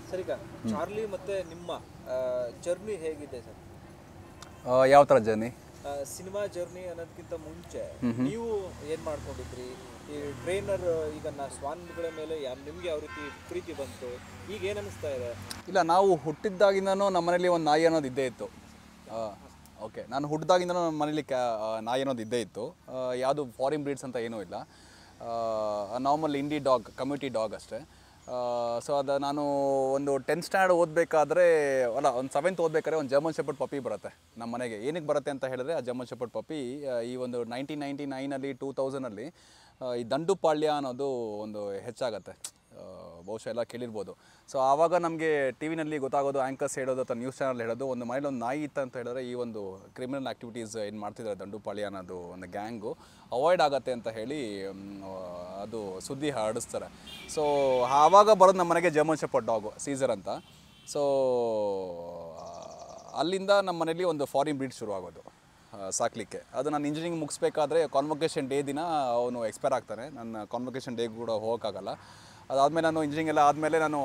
Sir ಈಗ Charlie ಮತ್ತೆ ನಿಮ್ಮ ಜರ್ನಿ ಹೇಗಿದೆ ಸರ್ ಯಾವ ಥರ ಜರ್ನಿ ಸಿನಿಮಾ ಜರ್ನಿ ಅನ್ನೋದಕ್ಕಿಂತ ಮುಂಚೆ ನೀವು ಏನ್ ಮಾಡ್ಕೊಂಡಿದ್ರಿ ಈ ಟ್ರೈನರ್ ಈಗ ನಾ ಸ್ವಾನ್ಗಳ ಮೇಲೆ ಯಾ- ನಿಮ್ಗೆ ಯಾವ ರೀತಿ ಪ್ರೀತಿ ಬಂತು ಈಗ ಏನ್ ಅನಿಸ್ತಾ ಇದೆ ಇಲ್ಲ ನಾವು ಹುಟ್ಟಿದ್ದಾಗಿಂದನೂ ನಮ್ಮ ಮನೇಲಿ ಒಂದು ನಾಯಿ ಅನ್ನೋದು ಇದ್ದೇ ಇತ್ತು ಓಕೆ ನಾನು ಹುಟ್ಟಿದಾಗಿಂದನೂ ನಮ್ಮ ಮನೇಲಿ ಕ್ಯಾ ಆ, ನಾಯಿ ಅನ್ನೋದು ಇದ್ದೇ ಇತ್ತು ಯಾವುದು ಫಾರಿನ್ ಬ್ರೀಡ್ಸ್ ಅಂತ ಏನೂ ಇಲ್ಲ normal indie dog community dog ಅಷ್ಟೇ ಸೊ ಅದು ನಾನು ಒಂದು ಟೆಂತ್ ಸ್ಟ್ಯಾಂಡರ್ಡ್ ಓದಬೇಕಾದ್ರೆ ಅಲ್ಲ ಒಂದು ಸೆವೆಂತ್ ಓದಬೇಕಾದ್ರೆ ಒಂದು ಜರ್ಮನ್ ಶೆಪರ್ಡ್ ಪಪ್ಪಿ ಬರುತ್ತೆ ನಮ್ಮ ಮನೆಗೆ ಏನಕ್ಕೆ ಬರುತ್ತೆ ಅಂತ ಹೇಳಿದ್ರೆ ಆ ಜರ್ಮನ್ ಶೆಪರ್ಡ್ ಪಪ್ಪಿ ಈ ಒಂದು ನೈನ್ಟೀನ್ ನೈಂಟಿ ನೈನಲ್ಲಿ ಟೂ ತೌಸಂಡಲ್ಲಿ ಈ ದಂಡುಪಾಳ್ಯ ಅನ್ನೋದು ಒಂದು ಹೆಚ್ಚಾಗತ್ತೆ ಆ, ಬಹುಶಃ ಎಲ್ಲ ಕೇಳಿರ್ಬೋದು ಸೊ ಆವಾಗ ನಮಗೆ ಟಿ ವಿನಲ್ಲಿ ಗೊತ್ತಾಗೋದು ಆ್ಯಂಕರ್ಸ್ ಹೇಳೋದು ಅಥವಾ ನ್ಯೂಸ್ ಚಾನಲ್ ಹೇಳೋದು ಒಂದು ಮನೇಲಿ ಒಂದು ನಾಯಿ ಇತ್ತು ಅಂತ ಹೇಳಿದ್ರೆ ಈ ಒಂದು ಕ್ರಿಮಿನಲ್ ಆ್ಯಕ್ಟಿವಿಟೀಸ್ ಏನು ಮಾಡ್ತಿದ್ದಾರೆ ದಂಡುಪಾಳ್ಯ ಅನ್ನೋದು ಒಂದು ಗ್ಯಾಂಗು ಅವಾಯ್ಡ್ ಆಗತ್ತೆ ಅಂತ ಹೇಳಿ ಮ್, ಅದು ಸುದ್ದಿ ಹರಡಿಸ್ತಾರೆ ಸೊ ಆವಾಗ ಬರೋದು ನಮ್ಮ ಮನೆಗೆ ಜರ್ಮನ್ ಶೆಪರ್ಡ್ ಡಾಗು ಸೀಸರ್ ಅಂತ ಸೊ ಅಲ್ಲಿಂದ ನಮ್ಮ ಮನೇಲಿ ಒಂದು ಫಾರಿನ್ ಬ್ರೀಡ್ ಶುರು ಆಗೋದು ಆ, ಸಾಕ್ಲಿಕ್ಕೆ ಅದು ನಾನು ಇಂಜಿನಿಯರಿಂಗ್ ಮುಗಿಸ್ಬೇಕಾದ್ರೆ ಕಾನ್ವೊಕೇಶನ್ ಡೇ ದಿನ ಅವನು ಎಕ್ಸ್ಪೈರ್ ಆಗ್ತಾನೆ ನನ್ನ ಕಾನ್ವೊಕೇಶನ್ ಡೇ ಕೂಡ ಹೋಗೋಕ್ಕಾಗಲ್ಲ ಅದಾದಮೇಲೆ ನಾನು ಇಂಜಿನಿಯರಿಂಗ್ ಎಲ್ಲ ಆದಮೇಲೆ ನಾನು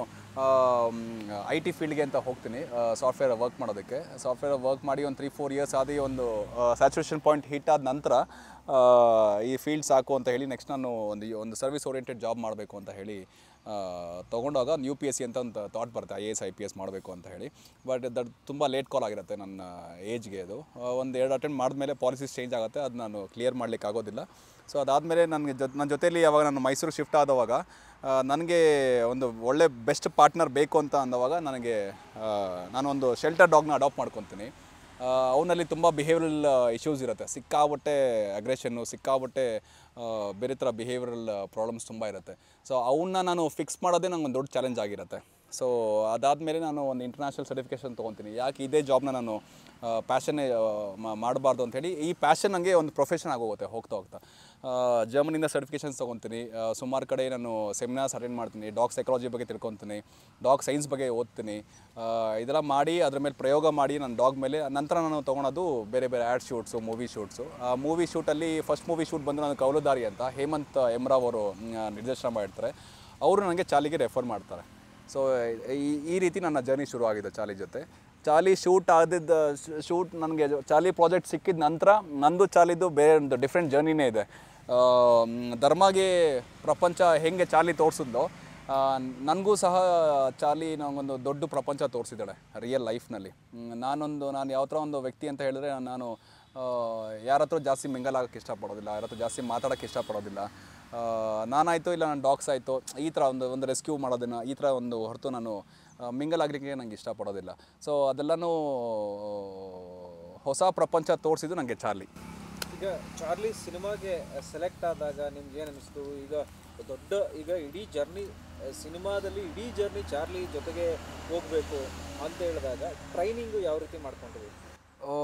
ಐ ಟಿ ಫೀಲ್ಡ್ಗೆ ಅಂತ ಹೋಗ್ತೀನಿ ಸಾಫ್ಟ್ವೇರ್ ವರ್ಕ್ ಮಾಡೋದಕ್ಕೆ ಸಾಫ್ಟ್ವೇರ್ ವರ್ಕ್ ಮಾಡಿ ಒಂದು ತ್ರೀ ಫೋರ್ ಇಯರ್ಸ್ ಆದಿ ಒಂದು ಸ್ಯಾಚುರೇಷನ್ ಪಾಯಿಂಟ್ ಹಿಟ್ ಆದ ನಂತರ ಆ, ಈ ಫೀಲ್ಡ್ ಸಾಕು ಅಂತ ಹೇಳಿ ನೆಕ್ಸ್ಟ್ ನಾನು ಒಂದು ಒಂದು ಸರ್ವಿಸ್ ಓರಿಯೆಂಟೆಡ್ ಜಾಬ್ ಮಾಡಬೇಕು ಅಂತ ಹೇಳಿ ಆ, ತೊಗೊಂಡಾಗ ಯು ಪಿ ಎಸ್ ಸಿ ಅಂತ ಒಂದು ಥಾಟ್ ಬರುತ್ತೆ I A S I P S ಮಾಡಬೇಕು ಅಂತ ಹೇಳಿ ಬಟ್ ದಟ್ ತುಂಬ ಲೇಟ್ ಕಾಲ್ ಆಗಿರುತ್ತೆ ನನ್ನ ಏಜ್ಗೆ ಅದು ಒಂದು ಎರಡು ಅಟೆಂಡ್ ಮಾಡಿದ್ಮೇಲೆ ಪಾಲಿಸೀಸ್ ಚೇಂಜ್ ಆಗುತ್ತೆ ಅದು ನಾನು ಕ್ಲಿಯರ್ ಮಾಡಲಿಕ್ಕೆ ಆಗೋದಿಲ್ಲ ಸೊ ಅದಾದಮೇಲೆ ನನಗೆ ಜೊ ನನ್ನ ಜೊತೆಲಿ ಯಾವಾಗ ನಾನು ಮೈಸೂರು ಶಿಫ್ಟ್ ಆದವಾಗ ನನಗೆ ಒಂದು ಒಳ್ಳೆ ಬೆಸ್ಟ್ ಪಾರ್ಟ್ನರ್ ಬೇಕು ಅಂತ ಅಂದವಾಗ ನನಗೆ ಆ, ನಾನೊಂದು ಶೆಲ್ಟರ್ ಡಾಗ್ನ ಅಡಾಪ್ಟ್ ಮಾಡ್ಕೊತೀನಿ ಅವನಲ್ಲಿ ತುಂಬ ಬಿಹೇವಿಯರಲ್ ಇಶ್ಯೂಸ್ ಇರುತ್ತೆ ಸಿಕ್ಕಾಬಟ್ಟೆ ಅಗ್ರೆಷನ್ನು ಸಿಕ್ಕಾಬಟ್ಟೆ ಆ, ಬೇರೆ ಥರ ಬಿಹೇವಿಯರಲ್ ಪ್ರಾಬ್ಲಮ್ಸ್ ತುಂಬ ಇರುತ್ತೆ ಸೊ ಅವನ್ನ ನಾನು ಫಿಕ್ಸ್ ಮಾಡೋದೇ ನಂಗೆ ಒಂದು ದೊಡ್ಡ ಚಾಲೆಂಜ್ ಆಗಿರುತ್ತೆ ಸೊ ಅದಾದಮೇಲೆ ನಾನು ಒಂದು ಇಂಟರ್ನ್ಯಾಷನಲ್ ಸರ್ಟಿಫಿಕೇಷನ್ ತೊಗೊತೀನಿ ಯಾಕೆ ಇದೇ ಜಾಬ್ನ ನಾನು ಪ್ಯಾಷನ್ನೇ ಮಾಡಬಾರ್ದು ಅಂಥೇಳಿ ಈ ಪ್ಯಾಷನ್ ನನಗೆ ಒಂದು ಪ್ರೊಫೆಷನ್ ಆಗೋಗುತ್ತೆ ಹೋಗ್ತಾ ಹೋಗ್ತಾ ಜರ್ಮನಿಂದ ಸರ್ಟಿಫಿಕೇಷನ್ಸ್ ತೊಗೊತೀನಿ ಸುಮಾರು ಕಡೆ ನಾನು ಸೆಮಿನಾರ್ಸ್ ಅಟೆಂಡ್ ಮಾಡ್ತೀನಿ ಡಾಗ್ ಸೈಕಾಲಜಿ ಬಗ್ಗೆ ತಿಳ್ಕೊತೀನಿ ಡಾಗ್ ಸೈನ್ಸ್ ಬಗ್ಗೆ ಓದ್ತೀನಿ ಆ, ಇದೆಲ್ಲ ಮಾಡಿ ಅದ್ರ ಮೇಲೆ ಪ್ರಯೋಗ ಮಾಡಿ ನನ್ನ ಡಾಗ್ ಮೇಲೆ ನಂತರ ನಾನು ತೊಗೊಳೋದು ಬೇರೆ ಬೇರೆ ಆ್ಯಡ್ ಶೂಟ್ಸು ಮೂವಿ ಶೂಟ್ಸು ಆ ಮೂವಿ ಶೂಟಲ್ಲಿ ಫಸ್ಟ್ ಮೂವಿ ಶೂಟ್ ಬಂದು ನಾನು ಕೌಲುದಾರಿ ಅಂತ ಹೇಮಂತ್ ಎಮ್ರಾವ್ ಅವರು ಮ್, ನಿರ್ದೇಶನ ಮಾಡಿರ್ತಾರೆ ಅವರು ನನಗೆ ಚಾಲಿಗೆ ರೆಫರ್ ಮಾಡ್ತಾರೆ ಸೊ ಈ ಈ ರೀತಿ ನನ್ನ ಜರ್ನಿ ಶುರು ಆಗಿದೆ ಚಾಲಿ ಜೊತೆ ಚಾಲಿ ಶೂಟ್ ಆದಿದ್ದ ಶೂಟ್ ನನಗೆ ಚಾಲಿ ಪ್ರಾಜೆಕ್ಟ್ ಸಿಕ್ಕಿದ ನಂತರ ನಂದು ಚಾಲಿದು ಬೇರೆ ಒಂದು ಡಿಫ್ರೆಂಟ್ ಜರ್ನಿನೇ ಇದೆ ಆ, ಮ್, ಧರ್ಮಗೆ ಪ್ರಪಂಚ ಹೆಂಗೆ ಚಾಲಿ ತೋರಿಸಿದ್ಲೋ ನನಗೂ ಸಹ ಚಾಲಿ ನನಗೊಂದು ದೊಡ್ಡ ಪ್ರಪಂಚ ತೋರಿಸಿದ್ದಾಳೆ ರಿಯಲ್ ಲೈಫ್ನಲ್ಲಿ ನಾನೊಂದು ನಾನು ಯಾವ ಥರ ಒಂದು ವ್ಯಕ್ತಿ ಅಂತ ಹೇಳಿದ್ರೆ ನಾನು ಯಾರ ಹತ್ರ ಜಾಸ್ತಿ ಮಿಂಗಲ್ ಆಗೋಕ್ಕೆ ಇಷ್ಟಪಡೋದಿಲ್ಲ ಯಾರ ಹತ್ರ ಜಾಸ್ತಿ ಮಾತಾಡೋಕ್ಕೆ ಇಷ್ಟಪಡೋದಿಲ್ಲ ಆ, ನಾನಾಯಿತು ಇಲ್ಲ ನನ್ನ ಡಾಗ್ಸ್ ಆಯಿತು ಈ ಥರ ಒಂದು ಒಂದು ರೆಸ್ಕ್ಯೂ ಮಾಡೋದನ್ನು ಈ ಥರ ಒಂದು ಹೊರತು ನಾನು ಮಿಂಗಲ್ ಆಗಲಿಕ್ಕೆ ನನಗೆ ಇಷ್ಟಪಡೋದಿಲ್ಲ ಸೊ ಅದೆಲ್ಲನೂ ಹೊಸ ಪ್ರಪಂಚ ತೋರಿಸಿದ್ದು ನನಗೆ ಚಾರ್ಲಿ ಈಗ ಚಾರ್ಲಿ ಸಿನಿಮಾಗೆ ಸೆಲೆಕ್ಟ್ ಆದಾಗ ನಿಮ್ಗೆ ಏನು ಅನಿಸ್ತು ಈಗ ದೊಡ್ಡ ಈಗ ಇಡೀ ಜರ್ನಿ ಸಿನಿಮಾದಲ್ಲಿ ಇಡೀ ಜರ್ನಿ ಚಾರ್ಲಿ ಜೊತೆಗೆ ಹೋಗಬೇಕು ಅಂತ ಹೇಳಿದಾಗ ಟ್ರೈನಿಂಗು ಯಾವ ರೀತಿ ಮಾಡ್ಕೊಂಡ್ರಿ ಆ,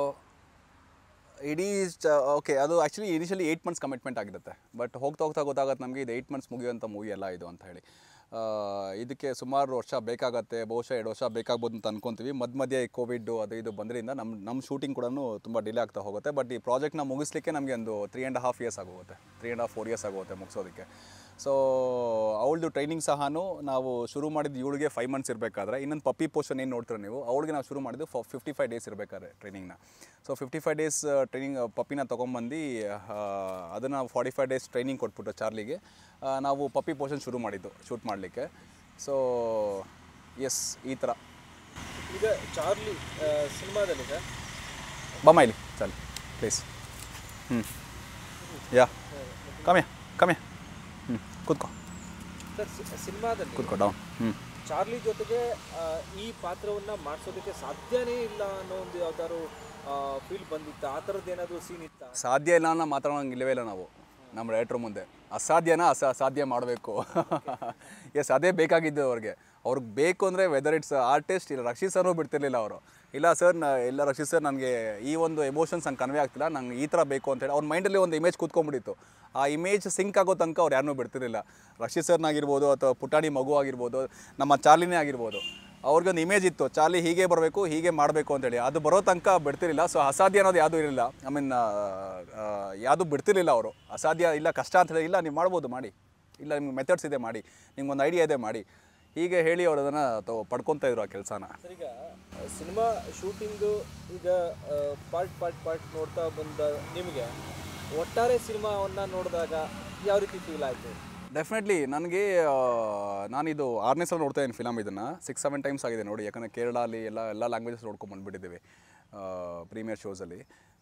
ಇಡೀ ಓಕೆ ಅದು actually initially eight months commitment ಆಗಿರುತ್ತೆ ಬಟ್ ಹೋಗ್ತಾ ಹೋಗ್ತಾ ಗೊತ್ತಾಗತ್ತೆ ನಮಗೆ ಇದು ಏಯ್ಟ್ ಮಂತ್ಸ್ ಮುಗಿಯುವಂಥ ಮೂವಿ ಎಲ್ಲ ಇದು ಅಂತ ಹೇಳಿ ಆ, ಇದಕ್ಕೆ ಸುಮಾರು ವರ್ಷ ಬೇಕಾಗತ್ತೆ ಬಹುಶಃ ಎರಡು ವರ್ಷ ಬೇಕಾಗ್ಬೋದು ಅಂತ ಅನ್ಕೊಂತೀವಿ ಮಧ್ಯ ಮಧ್ಯೆ ಕೋವಿಡ್ ಅದು ಇದು ಬಂದ್ರಿಂದ ನಮ್ಮ ನಮ್ಮ ಶೂಟಿಂಗ್ ಕೂಡ ತುಂಬ ಡಿಲೇ ಆಗ್ತಾ ಹೋಗುತ್ತೆ ಬಟ್ ಈ ಪ್ರಾಜೆಕ್ಟ್ನ ಮುಗಿಸ್ಲಿಕ್ಕೆ ನಮಗೆ ಒಂದು ತ್ರೀ ಆ್ಯಂಡ್ ಹಾಫ್ ಇಯರ್ಸ್ ಆಗೋಗುತ್ತೆ three and half four years ಆಗೋಗುತ್ತೆ ಮುಗಿಸೋದಕ್ಕೆ ಸೊ ಅವಳದು ಟ್ರೈನಿಂಗ್ ಸಹನು ನಾವು ಶುರು ಮಾಡಿದ್ದು ಇವಳಿಗೆ ಫೈವ್ ಮಂತ್ಸ್ ಇರಬೇಕಾದ್ರೆ ಇನ್ನೊಂದು ಪಪ್ಪಿ ಪೋರ್ಷನ್ ಏನು ನೋಡ್ತೀರ ನೀವು ಅವಳಿಗೆ ನಾವು ಶುರು ಮಾಡಿದ್ದು ಫ ಫಿಫ್ಟಿ ಫೈವ್ ಡೇಸ್ ಇರಬೇಕಾದ್ರೆ ಟ್ರೈನಿಂಗ್ನ so fifty five days training ಪಪ್ಪಿನ ತೊಗೊಂಬಂದು ಅದನ್ನು ಫಾರ್ಟಿ ಫೈವ್ ಡೇಸ್ ಟ್ರೈನಿಂಗ್ ಕೊಟ್ಬಿಟ್ಟು ಚಾರ್ಲಿಗೆ ಆ, ನಾವು ಪಪ್ಪಿ ಪೋರ್ಷನ್ ಶುರು ಮಾಡಿದ್ದು ಶೂಟ್ ಮಾಡಲಿಕ್ಕೆ ಸೊ ಎಸ್ ಈ ಥರ ಈಗ ಚಾರ್ಲಿ ಸಿನಿಮಾದಲ್ಲಿ ಸರ್ ಬಮ್ಮ ಇಲ್ಲಿ ಚಾಲಿ ಪ್ಲೀಸ್ ಹ್ಞೂ ಯಾ ಕಮ್ಯ ಕಮ್ಯ ಹ್ಞೂ ಕೂತ್ಕೋ ಸರ್ ಸಿನಿಮಾದಲ್ಲಿ ಕೂತ್ಕೋ ಡೌನ್ ಹ್ಞೂ ಚಾರ್ಲಿ ಜೊತೆಗೆ ಆ, ಈ ಪಾತ್ರವನ್ನ ಮಾಡಿಸೋದಕ್ಕೆ ಸಾಧ್ಯನೇ ಇಲ್ಲ ಅನ್ನೋ ಒಂದು ಯಾವ್ದಾದ್ರು ಫೀಲ್ ಬಂದಿತ್ತ ಆ ಥರದ್ದು ಏನಾದರೂ ಸೀನ್ ಇತ್ತ ಸಾಧ್ಯ ಇಲ್ಲ ಅನ್ನೋ ಮಾತಾಡೋಂಗೆ ಇಲ್ಲವೇ ಇಲ್ಲ ನಾವು ನಮ್ಮ ಡೈರೆಕ್ಟ್ರ್ ಮುಂದೆ ಅಸಾಧ್ಯನ ಅಸ ಸಾಧ್ಯ ಮಾಡಬೇಕು ಎಸ್ ಅದೇ ಬೇಕಾಗಿದ್ದು ಅವ್ರಿಗೆ ಅವ್ರಿಗೆ ಬೇಕು ಅಂದರೆ ವೆದರ್ ಇಟ್ಸ್ ಆರ್ಟಿಸ್ಟ್ ಇಲ್ಲ ರಕ್ಷಿತ್ ಸರ್ನು ಬಿಡ್ತಿರ್ಲಿಲ್ಲ ಅವರು ಇಲ್ಲ ಸರ್ ನ ಇಲ್ಲ ರಕ್ಷಿತ್ ಸರ್ ನನಗೆ ಈ ಒಂದು ಎಮೋಷನ್ಸ್ ನಂಗೆ ಕನ್ವೆ ಆಗ್ತಿಲ್ಲ ನಂಗೆ ಈ ಥರ ಬೇಕು ಅಂತೇಳಿ ಅವ್ರ ಮೈಂಡಲ್ಲಿ ಒಂದು ಇಮೇಜ್ ಕೂತ್ಕೊಂಡ್ಬಿಟ್ಟಿತ್ತು ಆ ಇಮೇಜ್ ಸಿಂಕ್ ಆಗೋ ತನಕ ಅವ್ರು ಯಾರನ್ನೂ ಬಿಡ್ತಿರ್ಲಿಲ್ಲ ರಕ್ಷಿತ್ ಸರ್ನಾಗಿರ್ಬೋದು ಅಥವಾ ಪುಟಾಣಿ ಮಗು ಆಗಿರ್ಬೋದು ನಮ್ಮ ಚಾರ್ಲಿನೇ ಆಗಿರ್ಬೋದು ಅವ್ರಿಗೊಂದು ಇಮೇಜ್ ಇತ್ತು ಚಾರ್ಲಿ ಹೀಗೆ ಬರಬೇಕು ಹೀಗೆ ಮಾಡಬೇಕು ಅಂತೇಳಿ ಅದು ಬರೋ ತನಕ ಬಿಡ್ತಿರ್ಲಿಲ್ಲ ಸೊ ಅಸಾಧ್ಯ ಅನ್ನೋದು ಯಾವುದೂ ಇರಲಿಲ್ಲ ಐ ಮೀನ್ ಯಾವುದು ಬಿಡ್ತಿರ್ಲಿಲ್ಲ ಅವರು ಅಸಾಧ್ಯ ಇಲ್ಲ ಕಷ್ಟ ಅಂತ ಹೇಳಿ ಇಲ್ಲ ನೀವು ಮಾಡ್ಬೋದು ಮಾಡಿ ಇಲ್ಲ ನಿಮ್ಗೆ ಮೆಥಡ್ಸ್ ಇದೆ ಮಾಡಿ ನಿಮ್ಗೆ ಒಂದು ಐಡಿಯಾ ಇದೆ ಮಾಡಿ ಹೀಗೆ ಹೇಳಿ ಅವ್ರು ಅದನ್ನು ತೊ ಪಡ್ಕೊತಾ ಇದ್ರು ಆ ಕೆಲಸನ ಸರ್ ಈಗ ಸಿನಿಮಾ ಶೂಟಿಂಗು ಈಗ ಪಾರ್ಟ್ ಪಾರ್ಟ್ ಪಾರ್ಟ್ ನೋಡ್ತಾ ಬಂದ ನಿಮಗೆ ಒಟ್ಟಾರೆ ಸಿನಿಮಾವನ್ನು ನೋಡಿದಾಗ ಯಾವ ರೀತಿ ಫೀಲ್ ಆಯಿತು ಡೆಫಿನೆಟ್ಲಿ ನನಗೆ ನಾನಿದು ಆರನೇ ಸಲ ನೋಡ್ತಾ ಇದ್ದೀನಿ ಫಿಲಮ್ ಇದನ್ನು ಸಿಕ್ಸ್ ಸೆವೆನ್ ಟೈಮ್ಸ್ ಆಗಿದೆ ನೋಡಿ ಯಾಕಂದರೆ ಕೇರಳ ಅಲ್ಲಿ ಎಲ್ಲ ಎಲ್ಲ ಲ್ಯಾಂಗ್ವೇಜಸ್ ನೋಡ್ಕೊಂಡು ಬಂದುಬಿಟ್ಟಿದ್ದೀವಿ ಪ್ರೀಮಿಯರ್ ಶೋಸಲ್ಲಿ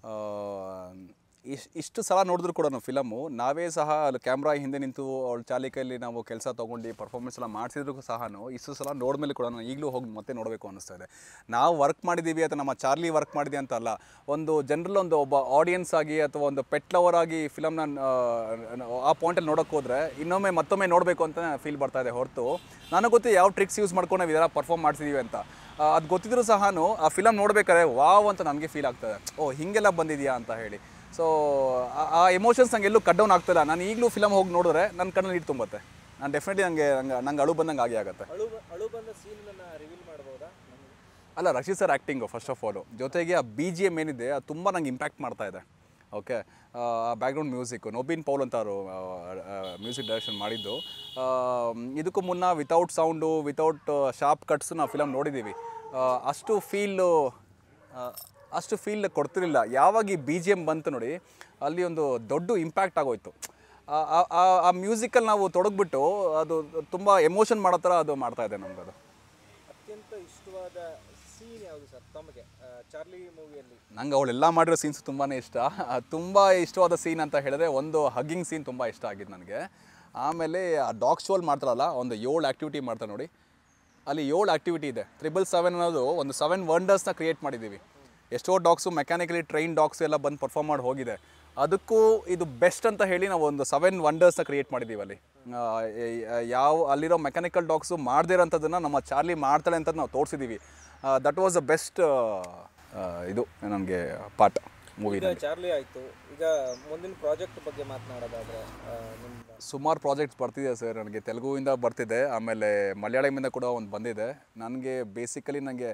ಇಷ್ಟು ಇಷ್ಟು ಸಲ ನೋಡಿದ್ರು ಕೂಡ ಫಿಲಮು ನಾವೇ ಸಹ ಅಲ್ಲಿ ಕ್ಯಾಮ್ರಾ ಹಿಂದೆ ನಿಂತು ಅವಳ ಚಾಲಿಕೆಯಲ್ಲಿ ನಾವು ಕೆಲಸ ತೊಗೊಂಡು ಪರ್ಫಾರ್ಮೆನ್ಸ್ ಎಲ್ಲ ಮಾಡಿಸಿದ್ರು ಸಹ ಇಷ್ಟು ಸಲ ನೋಡಿದ್ಮೇಲೆ ಕೂಡ ನಾನು ಈಗಲೂ ಹೋಗಿ ಮತ್ತೆ ನೋಡಬೇಕು ಅನ್ನಿಸ್ತಾ ಇದೆ ನಾವು ವರ್ಕ್ ಮಾಡಿದ್ದೀವಿ ಅಥವಾ ನಮ್ಮ ಚಾರ್ಲಿ ವರ್ಕ್ ಮಾಡಿದೆ ಅಂತ ಅಲ್ಲ ಒಂದು ಜನರಲ್ ಒಂದು ಒಬ್ಬ ಆಡಿಯನ್ಸ್ ಆಗಿ ಅಥವಾ ಒಂದು ಪೆಟ್ ಲವರ್ ಆಗಿ ಫಿಲಮ್ನ ಆ ಪಾಯಿಂಟಲ್ಲಿ ನೋಡೋಕೆ ಹೋದರೆ ಇನ್ನೊಮ್ಮೆ ಮತ್ತೊಮ್ಮೆ ನೋಡಬೇಕು ಅಂತ ಫೀಲ್ ಬರ್ತಾ ಇದೆ ಹೊರತು ನನಗೆ ಗೊತ್ತು ಯಾವ ಟ್ರಿಕ್ಸ್ ಯೂಸ್ ಮಾಡ್ಕೊಂಡು ನಾವು ಇದೆಲ್ಲ ಪರ್ಫಾರ್ಮ್ ಮಾಡ್ತಿದ್ದೀವಿ ಅಂತ ಅದು ಗೊತ್ತಿದ್ರು ಸಹ ಆ ಫಿಲಮ್ ನೋಡ್ಬೇಕಾದ್ರೆ ವಾವ್ ಅಂತ ನನಗೆ ಫೀಲ್ ಆಗ್ತದೆ ಓ ಹೀಗೆಲ್ಲ ಬಂದಿದೆಯಾ ಅಂತ ಹೇಳಿ ಸೊ ಆ ಎಮೋಷನ್ಸ್ ನಂಗೆ ಎಲ್ಲೂ ಕಟ್ ಡೌನ್ ಆಗ್ತಿಲ್ಲ ನಾನು ಈಗಲೂ ಫಿಲಮ್ ಹೋಗಿ ನೋಡಿದ್ರೆ ನನ್ನ ಕಣ್ಣಲ್ಲಿ ನೀರು ತುಂಬತ್ತೆ ನಾನು ಡೆಫಿನೆಟ್ಲಿ ನನಗೆ ನಂಗೆ ನಂಗೆ ಅಳು ಬಂದಂಗೆ ಆಗೇ ಆಗುತ್ತೆ ಅಳು ಬ- ಅಳು ಬಂದ ಸೀನನ್ನು ರಿವೀಲ್ ಮಾಡ್ಬೋದಾ ನಮ್ಗೆ? ಅಲ್ಲ Rasheed sir acting first of all ಜೊತೆಗೆ ಆ ಬಿ ಜಿ ಎಮ್ ಏನಿದೆ ಅದು ತುಂಬ ನಂಗೆ ಇಂಪ್ಯಾಕ್ಟ್ ಮಾಡ್ತಾ ಇದೆ ಓಕೆ ಆ ಬ್ಯಾಕ್ಗ್ರೌಂಡ್ ಮ್ಯೂಸಿಕ್ಕು ನೋಬಿನ್ ಪೌಲ್ ಅಂತ ಅವರು ಮ್ಯೂಸಿಕ್ ಡೈರೆಕ್ಷನ್ ಮಾಡಿದ್ದು ಆ, ಇದಕ್ಕೂ ಮುನ್ನ without sound without sharp cuts ನಾವು ಫಿಲಮ್ ನೋಡಿದ್ದೀವಿ ಆ, ಅಷ್ಟು ಫೀಲು ಅಷ್ಟು ಫೀಲ್ ಕೊಡ್ತಿರಲಿಲ್ಲ ಯಾವಾಗ ಈ ಬಿ ಜಿ ಎಮ್ ಬಂತು ನೋಡಿ ಅಲ್ಲಿ ಒಂದು ದೊಡ್ಡ ಇಂಪ್ಯಾಕ್ಟ್ ಆಗೋಯ್ತು ಆ- ಆ- ಆ- ಆ ಮ್ಯೂಸಿಕಲ್ಲಿ ನಾವು ತೊಡಗ್ಬಿಟ್ಟು ಅದು ತುಂಬ ಎಮೋಷನ್ ಮಾಡೋ ಥರ ಅದು ಮಾಡ್ತಾ ಇದೆ ನಮ್ಗೆ ಅದು ಅತ್ಯಂತ ಇಷ್ಟವಾದ ಸೀನ್ ಯಾವುದು ಸರ್ ತಮಗೆ ಆ, ಚಾರ್ಲಿ ಮೂವಿಯಲ್ಲಿ ನಂಗೆ ಅವಳೆಲ್ಲ ಮಾಡಿರೋ ಸೀನ್ಸ್ ತುಂಬಾ ಇಷ್ಟ ತುಂಬ ಇಷ್ಟವಾದ ಸೀನ್ ಅಂತ ಹೇಳಿದ್ರೆ ಒಂದು ಹಗ್ಗಿಂಗ್ ಸೀನ್ ತುಂಬ ಇಷ್ಟ ಆಗಿದ್ದು ನನಗೆ ಆಮೇಲೆ ಆ ಡಾಗ್ ಶೋಲ್ ಮಾಡ್ತಾರಲ್ಲ ಒಂದು ಏಳು ಆ್ಯಕ್ಟಿವಿಟಿ ಮಾಡ್ತಾರೆ ನೋಡಿ ಅಲ್ಲಿ ಏಳು ಆ್ಯಕ್ಟಿವಿಟಿ ಇದೆ ತ್ರಿಬಲ್ ಸೆವೆನ್ ಅನ್ನೋದು ಒಂದು ಸೆವೆನ್ ವಂಡರ್ಸ್ನ ಕ್ರಿಯೇಟ್ ಮಾಡಿದ್ದೀವಿ ಎಷ್ಟೋ ಡಾಗ್ಸು ಮೆಕ್ಯಾನಿಕಲಿ ಟ್ರೈನ್ ಡಾಗ್ಸ್ ಎಲ್ಲ ಬಂದು ಪರ್ಫಾರ್ಮ್ ಮಾಡಿ ಹೋಗಿದೆ ಅದಕ್ಕೂ ಇದು ಬೆಸ್ಟ್ ಅಂತ ಹೇಳಿ ನಾವು ಒಂದು ಸೆವೆನ್ ವಂಡರ್ಸ್ನ ಕ್ರಿಯೇಟ್ ಮಾಡಿದ್ದೀವಿ ಅಲ್ಲಿ ಆ, ಯ- ಯಾವ ಅಲ್ಲಿರೋ ಮೆಕ್ಯಾನಿಕಲ್ ಡಾಗ್ಸು ಮಾಡದೇ ಇರೋಂಥದ್ದನ್ನು ನಮ್ಮ ಚಾರ್ಲಿ ಮಾಡ್ತಾಳೆ ಅಂತ ನಾವು ತೋರಿಸಿದ್ದೀವಿ ದಟ್ ವಾಸ್ ದ ಬೆಸ್ಟ್ ಇದು ನನಗೆ ಪಾಠ ಮೂವಿ ಈಗ ಚಾರ್ಲಿ ಆಯಿತು ಈಗ ಮುಂದಿನ ಪ್ರಾಜೆಕ್ಟ್ ಬಗ್ಗೆ ಮಾತನಾಡೋದಾದ್ರೆ ಆ, ನಿಮ್ಮ ಸುಮಾರು ಪ್ರಾಜೆಕ್ಟ್ಸ್ ಬರ್ತಿದೆ ಸರ್ ನನಗೆ ತೆಲುಗುವಿಂದ ಬರ್ತಿದೆ ಆಮೇಲೆ ಮಲಯಾಳಮಿಂದ ಕೂಡ ಒಂದು ಬಂದಿದೆ ನನಗೆ ಬೇಸಿಕಲಿ ನನಗೆ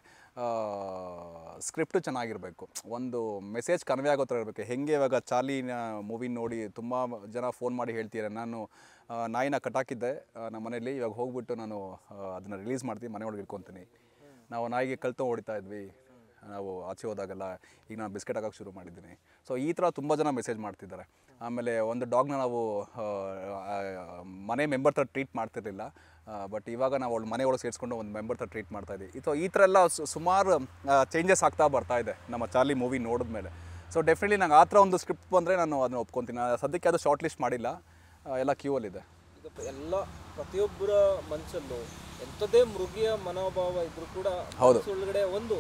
ಸ್ಕ್ರಿಪ್ಟು ಚೆನ್ನಾಗಿರಬೇಕು ಒಂದು ಮೆಸೇಜ್ ಕನ್ವೆ ಆಗೋ ಥರ ಇರಬೇಕು ಹೆಂಗೆ ಇವಾಗ ಚಾರ್ಲಿನ ಮೂವಿ ನೋಡಿ ತುಂಬ ಜನ ಫೋನ್ ಮಾಡಿ ಹೇಳ್ತೀರ ನಾನು ಆ, ನಾಯಿನ ಕಟ್ಟಾಕಿದ್ದೆ ಆ, ನಮ್ಮ ಮನೇಲಿ ಇವಾಗ ಹೋಗ್ಬಿಟ್ಟು ನಾನು ಅದನ್ನು ರಿಲೀಸ್ ಮಾಡ್ತೀನಿ ಮನೆ ಒಳಗೆ ಇಟ್ಕೊತೀನಿ ನಾವು ನಾಯಿಗೆ ಕಳ್ತೊ ಹೊಡಿತಾ ಇದ್ವಿ ನಾವು ಆಚೆ ಹೋದಾಗೆಲ್ಲ ಈಗ ನಾನು ಬಿಸ್ಕೆಟ್ ಹಾಕೋಕೆ ಶುರು ಮಾಡಿದ್ದೀನಿ ಸೊ ಈ ಥರ ತುಂಬ ಜನ ಮೆಸೇಜ್ ಮಾಡ್ತಿದ್ದಾರೆ ಆಮೇಲೆ ಒಂದು ಡಾಗ್ನ ನಾವು ಆ, ಆ, ಮನೆ ಮೆಂಬರ್ ಥರ ಟ್ರೀಟ್ ಮಾಡ್ತಿರ್ಲಿಲ್ಲ ಬಟ್ ಇವಾಗ ನಾವು ಅವಳು ಮನೆ ಒಳಗೆ ಸೇರಿಸ್ಕೊಂಡು ಒಂದು ಮೆಂಬರ್ ಥರ ಟ್ರೀಟ್ ಮಾಡ್ತಾ ಇದ್ದೀವಿ ಸೊ ಈ ಥರ ಎಲ್ಲ ಸು- ಸುಮಾರು ಚೇಂಜಸ್ ಆಗ್ತಾ ಬರ್ತಾ ಇದೆ ನಮ್ಮ ಚಾರ್ಲಿ ಮೂವಿ ನೋಡಿದ್ಮೇಲೆ ಸೊ ಡೆಫಿನೆಟ್ಲಿ ನಂಗೆ ಆ ಥರ ಒಂದು ಸ್ಕ್ರಿಪ್ಟ್ ಬಂದರೆ ನಾನು ಅದನ್ನು ಒಪ್ಕೊತೀನಿ ಆ, ಸದ್ಯಕ್ಕೆ ಅದು ಶಾರ್ಟ್ ಲಿಸ್ಟ್ ಮಾಡಿಲ್ಲ ಆ, ಎಲ್ಲ ಕ್ಯೂವಲ್ಲಿದೆ ಈಗ ಎಲ್ಲ ಪ್ರತಿಯೊಬ್ಬರ ಮನಸ್ಸಲ್ಲೂ ಎಂಥದೇ ಮೃಗಿಯ ಮನೋಭಾವ ಇದ್ರೂ ಕೂಡ ಹೌದು. ಒಳಗಡೆ ಒಂದು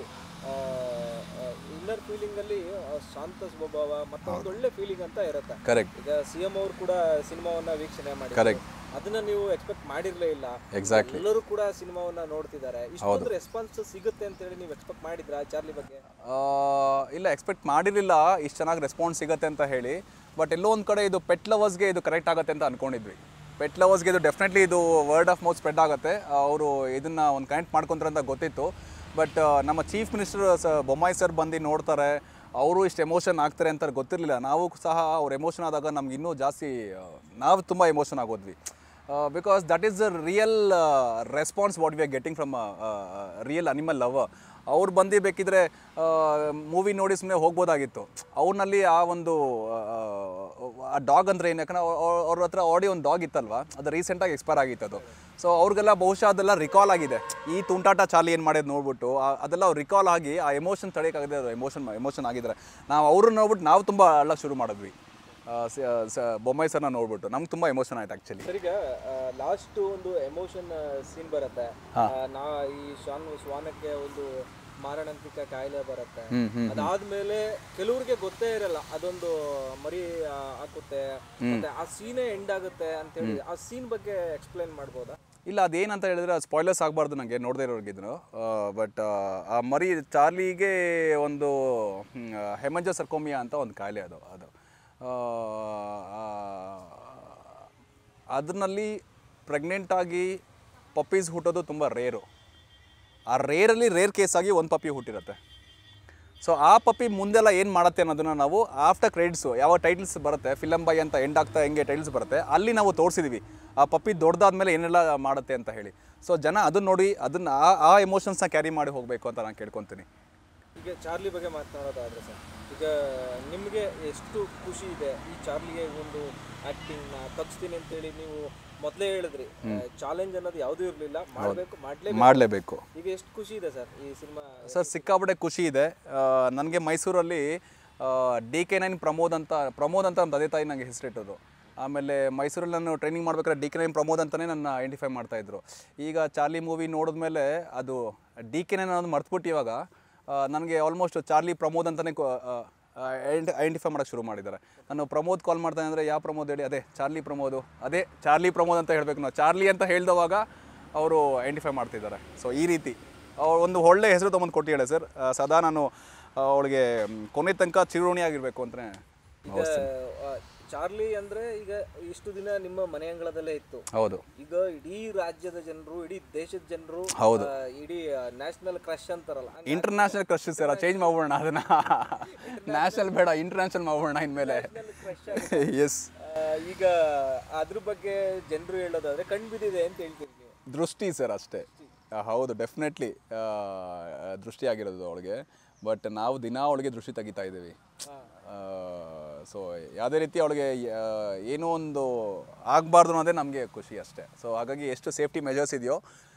ಇನ್ನರ್ ಫೀಲಿಂಗ್ ಅಲ್ಲಿ ಆ, ಶಾಂತ ಸ್ವಭಾವ ಮತ್ತೆ ಒಂದು ಒಳ್ಳೆ ಫೀಲಿಂಗ್ ಅಂತ ಇರುತ್ತೆ ಕರೆಕ್ಟ್ ಈಗ ಸಿ ಎಂ ಅವರು ಕೂಡ ಸಿನಿಮಾವನ್ನ ವೀಕ್ಷಣೆ ಮಾಡಿ Correct. ಅದನ್ನ ನೀವು ಎಕ್ಸ್ಪೆಕ್ಟ್ ಮಾಡಿರ್ಲೇ ಇಲ್ಲ Exactly. ಎಲ್ಲರೂ ಕೂಡ ಸಿನಿಮಾವನ್ನ ನೋಡ್ತಿದ್ದಾರೆ ಇಷ್ಟೊಂದು ರೆಸ್ಪಾನ್ಸ್ ಸಿಗುತ್ತೆ ಅಂತ ಹೇಳಿ ನೀವು ಎಕ್ಸ್ಪೆಕ್ಟ್ ಮಾಡಿದ್ರಾ ಚಾರ್ಲಿ ಬಗ್ಗೆ ಆ, ಇಲ್ಲ ಎಕ್ಸ್ಪೆಕ್ಟ್ ಮಾಡಿರಲಿಲ್ಲ ಇಷ್ಟು ಚೆನ್ನಾಗಿ ರೆಸ್ಪಾನ್ಸ್ ಸಿಗುತ್ತೆ ಅಂತ ಹೇಳಿ ಬಟ್ ಎಲ್ಲೋ ಒಂದು ಕಡೆ ಇದು ಪೆಟ್ ಲವರ್ಸ್ಗೆ ಇದು ಕರೆಕ್ಟ್ ಆಗುತ್ತೆ ಅಂತ ಅಂದ್ಕೊಂಡಿದ್ವಿ ಪೆಟ್ ಲವರ್ಸ್ಗೆ ಇದು ಡೆಫಿನೆಟ್ಲಿ ಇದು ವರ್ಡ್ ಆಫ್ ಮೌತ್ ಸ್ಪ್ರೆಡ್ ಆಗುತ್ತೆ ಅವರು ಇದನ್ನು ಒಂದು ಕನೆಕ್ಟ್ ಮಾಡ್ಕೊಂತಾರೆ ಅಂತ ಗೊತ್ತಿತ್ತು ಬಟ್ ನಮ್ಮ ಚೀಫ್ ಮಿನಿಸ್ಟರ್ ಸ ಬೊಮ್ಮಾಯಿ ಸರ್ ಬಂದು ನೋಡ್ತಾರೆ ಅವರು ಇಷ್ಟು ಎಮೋಷನ್ ಆಗ್ತಾರೆ ಅಂತ ಗೊತ್ತಿರಲಿಲ್ಲ ನಾವು ಸಹ ಅವ್ರ ಎಮೋಷನ್ ಆದಾಗ ನಮ್ಗೆ ಇನ್ನೂ ಜಾಸ್ತಿ ಆ, ನಾವು ತುಂಬ ಎಮೋಷನ್ ಆಗೋದ್ವಿ because that is the real response what we are getting from real animal lover ಅವ್ರು ಬಂದು ಬೇಕಿದ್ರೆ ಮೂವಿ ನೋಡಿ ಸುಮ್ಮನೆ ಹೋಗ್ಬೋದಾಗಿತ್ತು ಅವ್ರಲ್ಲಿ ಆ ಒಂದು ಆ, ಆ ಡಾಗ್ ಅಂದ್ರೆ ಏನು ಯಾಕಂದ್ರೆ ಅವ್ರ- ಅವ್ರ ಹತ್ರ ಆಡಿ ಒಂದು ಡಾಗ್ ಇತ್ತಲ್ವಾ ಅದು ರೀಸೆಂಟಾಗಿ ಎಕ್ಸ್ಪೈರ್ ಆಗಿತ್ತು ಅದು ಸೊ ಅವ್ರಿಗೆಲ್ಲ ಬಹುಶಃ ಅದೆಲ್ಲ ರಿಕಾಲ್ ಆಗಿದೆ ಈ ತುಂಟಾಟ ಚಾಲಿ ಏನು ಮಾಡೋದು ನೋಡ್ಬಿಟ್ಟು ಆ- ಅದೆಲ್ಲ ಅವ್ರು ರಿಕಾಲ್ ಆಗಿ ಆ ಎಮೋಷನ್ ತಡೆಯೋಕ್ಕಾಗದೆ ಅದು ಎಮೋಷನ್ ಎಮೋಷನ್ ಆಗಿದ್ದಾರೆ ನಾವು ಅವ್ರನ್ನ ನೋಡ್ಬಿಟ್ಟು ನಾವು ತುಂಬ ಅಳ್ಳಕ್ಕೆ ಶುರು ಮಾಡಿದ್ವಿ ಆ, ಸ- ಸ- ಬೊಮ್ಮಾಯಿ ಸರ್ನ ನೋಡ್ಬಿಟ್ಟು ನಮ್ಗೆ ತುಂಬ ಎಮೋಷನ್ ಆಯ್ತು ಆ್ಯಕ್ಚುಲಿ ಸರ್ ಈಗ ಲಾಸ್ಟ್ ಒಂದು ಎಮೋಷನ್ ಸೀನ್ ಬರುತ್ತೆ ಆ, ನಾ ಈ ಶ್ವಾನ ಶ್ವಾನಕ್ಕೆ ಒಂದು ಮಾರಣಾಂತಿಕ ಕಾಯಿಲೆ ಬರುತ್ತೆ ಅದಾದ್ಮೇಲೆ ಕೆಲವ್ರಿಗೆ ಗೊತ್ತೇ ಇರಲ್ಲ ಅದೊಂದು ಮರಿ ಆ, ಹಾಕುತ್ತೆ ಮತ್ತೆ ಆ ಸೀನೇ ಎಂಡ್ ಆಗುತ್ತೆ ಅಂತ ಹೇಳಿ ಆ ಸೀನ್ ಬಗ್ಗೆ ಎಕ್ಸ್ಪ್ಲೈನ್ ಮಾಡ್ಬೋದಾ ಇಲ್ಲ ಅದೇನಂತ ಹೇಳಿದ್ರೆ ಸ್ಪಾಯ್ಲರ್ಸ್ ಆಗಬಾರ್ದು ನನಗೆ ನೋಡದೇ ಇರೋರ್ಗಿದ್ರು ಬಟ್ ಆ ಮರಿ ಚಾರ್ಲಿಗೆ ಒಂದು ಹೆಮಂಜ ಸರ್ಕೋಮಿಯಾ ಅಂತ ಒಂದು ಕಾಯಿಲೆ ಅದು ಅದು ಅದರಲ್ಲಿ ಪ್ರೆಗ್ನೆಂಟಾಗಿ ಪಪ್ಪೀಸ್ ಹುಟ್ಟೋದು ತುಂಬ ರೇರು ಆ ರೇರಲ್ಲಿ ರೇರ್ ಕೇಸಾಗಿ ಒಂದು ಪಪ್ಪಿ ಹುಟ್ಟಿರುತ್ತೆ ಸೊ ಆ ಪಪ್ಪಿ ಮುಂದೆಲ್ಲ ಏನು ಮಾಡುತ್ತೆ ಅನ್ನೋದನ್ನ ನಾವು ಆಫ್ಟರ್ ಕ್ರೆಡಿಟ್ಸು ಯಾವ ಟೈಟಲ್ಸ್ ಬರುತ್ತೆ ಫಿಲಮ್ ಬೈ ಅಂತ ಎಂಡ್ ಆಗ್ತಾ ಹೆಂಗೆ ಟೈಟಲ್ಸ್ ಬರುತ್ತೆ ಅಲ್ಲಿ ನಾವು ತೋರಿಸಿದ್ವಿ ಆ ಪಪ್ಪಿ ದೊಡ್ಡದಾದ್ಮೇಲೆ ಏನೆಲ್ಲ ಮಾಡುತ್ತೆ ಅಂತ ಹೇಳಿ ಸೊ ಜನ ಅದನ್ನ ನೋಡಿ ಅದನ್ನ ಆ ಆ ಎಮೋಷನ್ಸ್ನ ಕ್ಯಾರಿ ಮಾಡಿ ಹೋಗಬೇಕು ಅಂತ ನಾನು ಕೇಳ್ಕೊತೀನಿ ಈಗ ಚಾರ್ಲಿ ಬಗ್ಗೆ ಮಾತನಾಡೋದಾದ್ರೆ ಸರ್ ಈಗ ನಿಮಗೆ ಎಷ್ಟು ಖುಷಿ ಇದೆ ಈ ಚಾರ್ಲಿಗೆ ಒಂದು ಆಕ್ಟಿಂಗ್ನ ತಗ್ಸ್ತೀನಿ ಅಂತೇಳಿ ನೀವು ಮೊದಲೇ ಹೇಳಿದ್ರಿ ಚಾಲೆಂಜ್ ಅನ್ನೋದು ಯಾವುದೂ ಇರಲಿಲ್ಲ ಮಾಡಬೇಕು ಮಾಡಲೇ ಮಾಡಲೇಬೇಕು ಈಗ ಎಷ್ಟು ಖುಷಿ ಇದೆ ಸರ್ ಈ ಸಿನಿಮಾ ಸರ್ ಸಿಕ್ಕಾಪಟ್ಟೆ ಖುಷಿ ಇದೆ ನನಗೆ ಮೈಸೂರಲ್ಲಿ ಡಿ ಕೆ ನೈನ್ ಪ್ರಮೋದ್ ಅಂತ ಪ್ರಮೋದ್ ಅಂತ ನಮ್ಮ ತಂದೆ ತಾಯಿ ನನಗೆ ಹೆಸರಿಟ್ಟರು ಆಮೇಲೆ ಮೈಸೂರಲ್ಲಿ ನಾನು ಟ್ರೈನಿಂಗ್ ಮಾಡ್ಬೇಕಾದ್ರೆ ಡಿ ಕೆ ನೈನ್ ಪ್ರಮೋದ್ ಅಂತಲೇ ನನ್ನ ಐಡೆಂಟಿಫೈ ಮಾಡ್ತಾಯಿದ್ರು ಈಗ ಚಾರ್ಲಿ ಮೂವಿ ನೋಡಿದ್ಮೇಲೆ ಅದು ಡಿ ಕೆ ನೈನ್ ಅನ್ನೋದು ಮರ್ತ್ಬಿಟ್ಟು ಇವಾಗ ನನಗೆ ಆಲ್ಮೋಸ್ಟ್ ಚಾರ್ಲಿ ಪ್ರಮೋದ್ ಅಂತಲೇ ಐಡೆಂಟಿಫೈ ಮಾಡೋಕ್ಕೆ ಶುರು ಮಾಡಿದ್ದಾರೆ ನಾನು ಪ್ರಮೋದ್ ಕಾಲ್ ಮಾಡ್ತಾನೆ ಅಂದರೆ ಯಾವ ಪ್ರಮೋದ್ ಹೇಳಿ ಅದೇ ಚಾರ್ಲಿ ಪ್ರಮೋದು ಅದೇ ಚಾರ್ಲಿ ಪ್ರಮೋದ್ ಅಂತ ಹೇಳಬೇಕು ನಾವು ಚಾರ್ಲಿ ಅಂತ ಹೇಳಿದವಾಗ ಅವರು ಐಡೆಂಟಿಫೈ ಮಾಡ್ತಿದ್ದಾರೆ ಸೊ ಈ ರೀತಿ ಅವ್ರು ಒಂದು ಒಳ್ಳೆ ಹೆಸರು ತೊಗೊಂಡು ಕೊಟ್ಟಿದ್ದಾಳೆ ಸರ್ ಸದಾ ನಾನು ಅವಳಿಗೆ ಕೊನೆ ತನಕ ಚಿರುಣಿ ಆಗಿರಬೇಕು ಅಂತಲೇ ಈಗ ಆ, ಚಾರ್ಲಿ ಅಂದ್ರೆ ಈಗ ಇಷ್ಟು ದಿನ ನಿಮ್ಮ ಮನೆ ಅಂಗಳದಲ್ಲೇ ಇತ್ತು ಹೌದು ಈಗ ಇಡೀ ರಾಜ್ಯದ ಜನರು ಇಡೀ ದೇಶದ ಜನರು ಹೌದು. ಇಡೀ ನ್ಯಾಷನಲ್ ಕ್ರಶ್ ಅಂತಾರಲ್ಲ ಹಂಗ್ ಇಂಟರ್ನ್ಯಾಷನಲ್ ಕ್ರಶ್ ಸರ್ ಚೇಂಜ್ ಮಾಡ್ಬೋಣ ಅದನ್ನ ನ್ಯಾಷನಲ್ ಬೇಡ ಇಂಟರ್ನ್ಯಾಷನಲ್ ಮಾಡ್ಬೋಣ ಇನ್ಮೇಲೆ crush ಎಸ್ ಆ, ಈಗ ಅದ್ರ ಬಗ್ಗೆ ಜನರು ಹೇಳೋದಾದ್ರೆ ಕಣ್ ಬಿದ್ದಿದೆ ಅಂತ ಹೇಳ್ತೀರಿ ನೀವು ದೃಷ್ಟಿ ಸರ್ ಅಷ್ಟೇ ಆ, ಹೌದು ಡೆಫಿನೆಟ್ಲಿ ದೃಷ್ಟಿ ಆಗಿರೋದು ಅವಳಿಗೆ ಬಟ್ ನಾವು ದಿನ ಅವಳಿಗೆ ದೃಷ್ಟಿ ತೆಗಿತಾ ಇದ್ದೀವಿ ಸೊ ಯಾವುದೇ ರೀತಿ ಅವಳಿಗೆ ಏನೋ ಒಂದು ಆಗಬಾರ್ದು ಅನ್ನೋದೇ ನಮಗೆ ಖುಷಿ ಅಷ್ಟೇ ಸೊ ಹಾಗಾಗಿ ಎಷ್ಟು ಸೇಫ್ಟಿ ಮೆಜರ್ಸ್ ಇದೆಯೋ